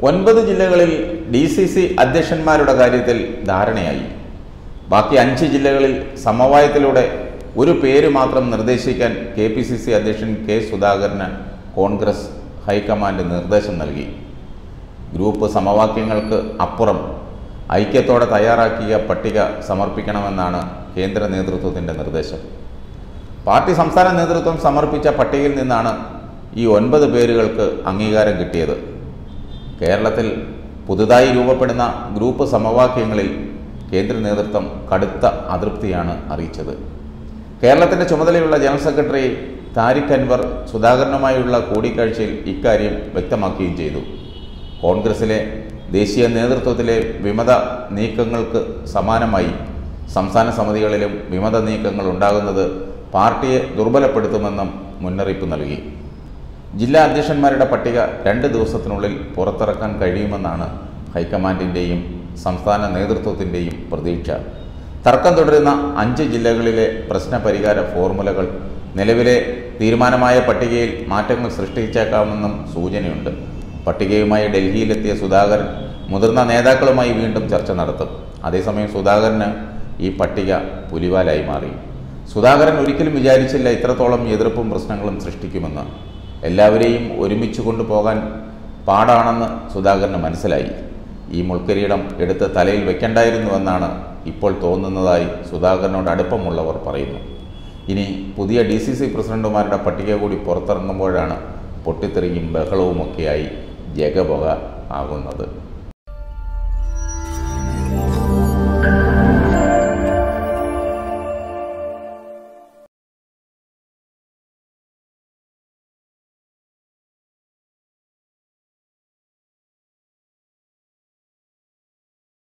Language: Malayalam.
ഒൻപത് ജില്ലകളിൽ ഡി സി സി അധ്യക്ഷന്മാരുടെ കാര്യത്തിൽ ധാരണയായി ബാക്കി അഞ്ച് ജില്ലകളിൽ സമവായത്തിലൂടെ ഒരു പേര് മാത്രം നിർദ്ദേശിക്കാൻ കെ പി സി സി അധ്യക്ഷൻ കെ സുധാകരന് കോൺഗ്രസ് ഹൈക്കമാൻഡ് നിർദ്ദേശം നൽകി ഗ്രൂപ്പ് സമവാക്യങ്ങൾക്ക് അപ്പുറം ഐക്യത്തോടെ തയ്യാറാക്കിയ പട്ടിക സമർപ്പിക്കണമെന്നാണ് കേന്ദ്ര നേതൃത്വത്തിൻ്റെ നിർദ്ദേശം പാർട്ടി സംസ്ഥാന നേതൃത്വം സമർപ്പിച്ച പട്ടികയിൽ നിന്നാണ് ഈ ഒൻപത് പേരുകൾക്ക് അംഗീകാരം കിട്ടിയത് കേരളത്തിൽ പുതുതായി രൂപപ്പെടുന്ന ഗ്രൂപ്പ് സമവാക്യങ്ങളിൽ കേന്ദ്ര നേതൃത്വം കടുത്ത അതൃപ്തിയാണ് അറിയിച്ചത് കേരളത്തിൻ്റെ ചുമതലയുള്ള ജനറൽ സെക്രട്ടറി താരിഖ് അൻവർ സുധാകരനുമായുള്ള കൂടിക്കാഴ്ചയിൽ ഇക്കാര്യം വ്യക്തമാക്കുകയും ചെയ്തു കോൺഗ്രസിലെ ദേശീയ നേതൃത്വത്തിലെ വിമത നീക്കങ്ങൾക്ക് സമാനമായി സംസ്ഥാന സമിതികളിലും വിമത നീക്കങ്ങൾ ഉണ്ടാകുന്നത് പാർട്ടിയെ ദുർബലപ്പെടുത്തുമെന്നും മുന്നറിയിപ്പ് നൽകി ജില്ലാ അധ്യക്ഷന്മാരുടെ പട്ടിക രണ്ട് ദിവസത്തിനുള്ളിൽ പുറത്തിറക്കാൻ കഴിയുമെന്നാണ് ഹൈക്കമാൻഡിൻ്റെയും സംസ്ഥാന നേതൃത്വത്തിൻ്റെയും പ്രതീക്ഷ തർക്കം തുടരുന്ന അഞ്ച് ജില്ലകളിലെ പ്രശ്ന പരിഹാര ഫോർമുലകൾ നിലവിലെ തീരുമാനമായ പട്ടികയിൽ മാറ്റങ്ങൾ സൃഷ്ടിച്ചേക്കാമെന്നും സൂചനയുണ്ട് പട്ടികയുമായി ഡൽഹിയിലെത്തിയ സുധാകരൻ മുതിർന്ന നേതാക്കളുമായി വീണ്ടും ചർച്ച നടത്തും അതേസമയം സുധാകരന് ഈ പട്ടിക പുലിവാലായി മാറി സുധാകരൻ ഒരിക്കലും വിചാരിച്ചില്ല ഇത്രത്തോളം എതിർപ്പും പ്രശ്നങ്ങളും സൃഷ്ടിക്കുമെന്ന് എല്ലാവരെയും ഒരുമിച്ച് കൊണ്ടുപോകാൻ പാടാണെന്ന് സുധാകരന് മനസ്സിലായി ഈ മുൾക്കിരീടം എടുത്ത് തലയിൽ വെക്കണ്ടായിരുന്നുവെന്നാണ് ഇപ്പോൾ തോന്നുന്നതായി സുധാകരനോട് അടുപ്പമുള്ളവർ പറയുന്നു ഇനി പുതിയ ഡി സി സി പ്രസിഡന്റുമാരുടെ പട്ടിക കൂടി പുറത്തിറങ്ങുമ്പോഴാണ് പൊട്ടിത്തെറിയും ബഹളവുമൊക്കെയായി ജഗപൊക ആകുന്നത്